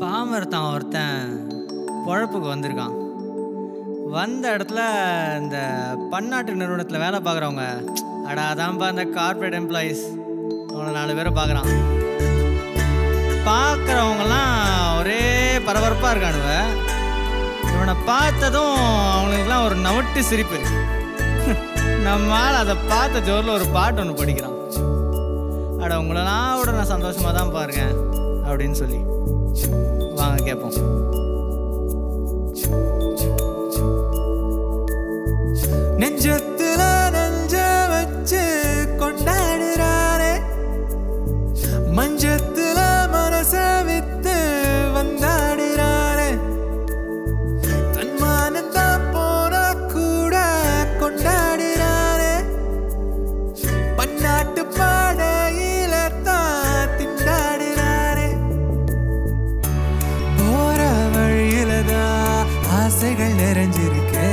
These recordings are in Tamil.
பாமரத்தான் ஒருத்தன் பொழப்புக்கு வந்திருக்கான் வந்த இடத்துல இந்த பன்னாட்டு நிறுவனத்தில் வேலை பார்க்குறவங்க அடா அதான்ப்பா இந்த கார்ப்பரேட் எம்ப்ளாயீஸ் அவனை நாலு பேரை பார்க்குறான் பார்க்குறவங்கலாம் ஒரே பரபரப்பாக இருக்கானுவ இவனை பார்த்ததும் அவனுக்குலாம் ஒரு நவட்டு சிரிப்பு நம்மால் அதை பார்த்த ஜோரில் ஒரு பாட்டு ஒன்று படிக்கிறான் அட உங்களெல்லாம் விட நான் சந்தோஷமாக தான் பாருங்க அப்படின்னு சொல்லி வாங்க கேட்போம் நெஞ்சத்துல நெஞ்ச வச்சு கொண்டாடுறாரே மஞ்சத்துல மனச வித்து வந்தாடுறாரே தன்மானந்தான் போனா கூட கொண்டாடுறாரே பன்னாட்டு பாடையில தான் திண்டாடுறாரே போற வழியில தான் ஆசைகள் நிறைஞ்சிருக்கு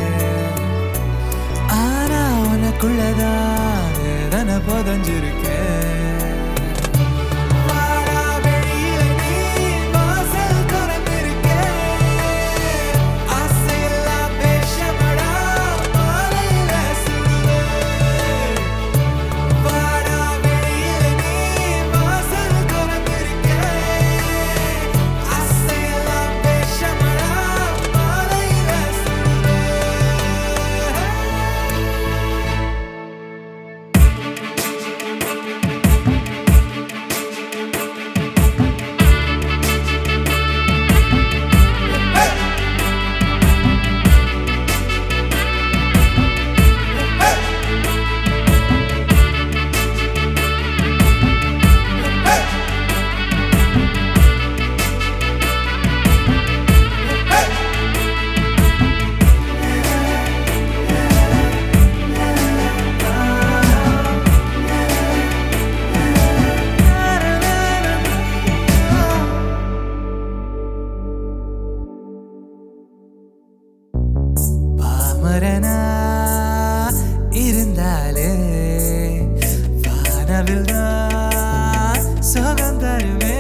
ஆனா உனக்குள்ளதான் வேதனை புதஞ்சிருக்கு வாடா வெளியில நீ வாசல் திறந்திருக்க. ஆசையெல்லாம் பேசப்படா மாலையில சுடுவே. வாடா வெளியில நீ வாசல் திறந்திருக்க. ஆசையெல்லாம் பேசப்படா மாலையில சுடுவே. பாமரனா இருந்தாலே வானவில் தான் சுகம் தருவே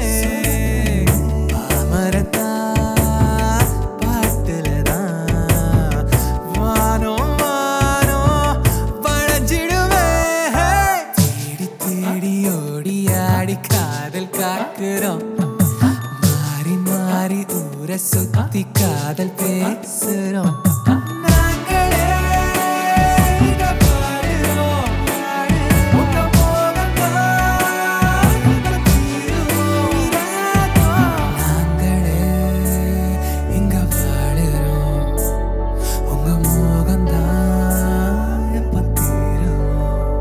பாமரத்தா பாட்டுல தான் வானோ வானோ வளைஞ்சிடுவே தேடி தேடி ஓடி ஆடி காதல் காக்குறோம் மாறி மாறி ஊர சுத்தி காதல் பேசுறோம் நாங்களே இத பாடுறோம். உங்க முகம்தான் இப்ப தீரும். நாங்களே இங்க வாழுறோம். உங்க முகம்தான் எப்ப தீரும்.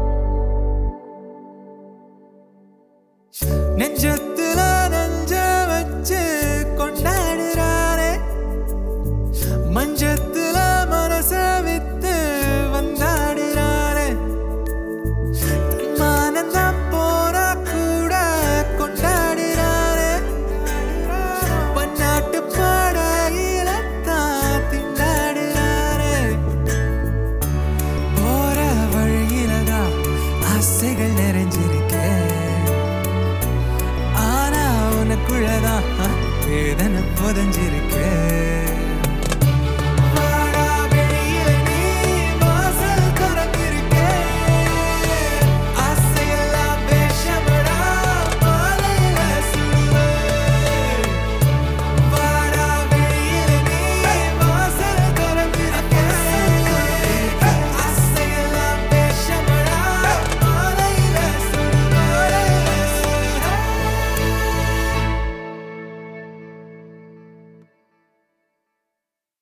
நெஞ்சத்துல நெஞ்ச வச்சு கொண்டாடுறாரே மஞ்சத்துல மனச வித்து வந்தாடுறாரே தன்மானந்தான் போனா கூட கொண்டாடுறாரே பன்னாட்டு பாடையில தான் திண்டாடுறாரே போற வழியில தான் ஆசைகள் நிறைஞ்சிருக்கே ஆனா உனக்குள்ளதான் வேதனை புதஞ்சிருக்கு